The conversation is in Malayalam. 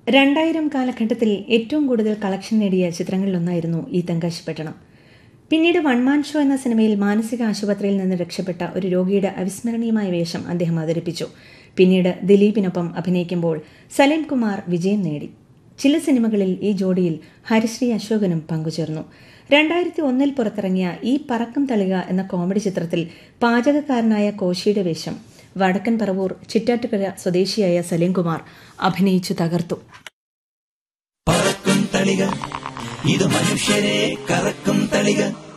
രണ്ടായിരം കാലഘട്ടത്തിൽ ഏറ്റവും കൂടുതൽ കളക്ഷൻ നേടിയ ചിത്രങ്ങളിലൊന്നായിരുന്നു ഈ തെങ്കാശിപ്പട്ടണം പിന്നീട് വൺമാൻ ഷോ എന്ന സിനിമയിൽ മാനസിക ആശുപത്രിയിൽ നിന്ന് രക്ഷപ്പെട്ട ഒരു രോഗിയുടെ അവിസ്മരണീയമായ വേഷം അദ്ദേഹം അവതരിപ്പിച്ചു പിന്നീട് ദിലീപിനൊപ്പം അഭിനയിക്കുമ്പോൾ സലീം കുമാർ വിജയം നേടി ചില സിനിമകളിൽ ഈ ജോഡിയിൽ ഹരിശ്രീ അശോകനും പങ്കുചേർന്നു രണ്ടായിരത്തി ഒന്നിൽ പുറത്തിറങ്ങിയ ഈ പറക്കം തളിക എന്ന കോമഡി ചിത്രത്തിൽ പാചകക്കാരനായ കോശിയുടെ വേഷം വടക്കൻ പറവൂർ ചിറ്റാറ്റുകര സ്വദേശിയായ സലീംകുമാർ അഭിനയിച്ചു തകർത്തു പറക്കും തളിക ഇത് മനുഷ്യരെ കറക്കും തളിക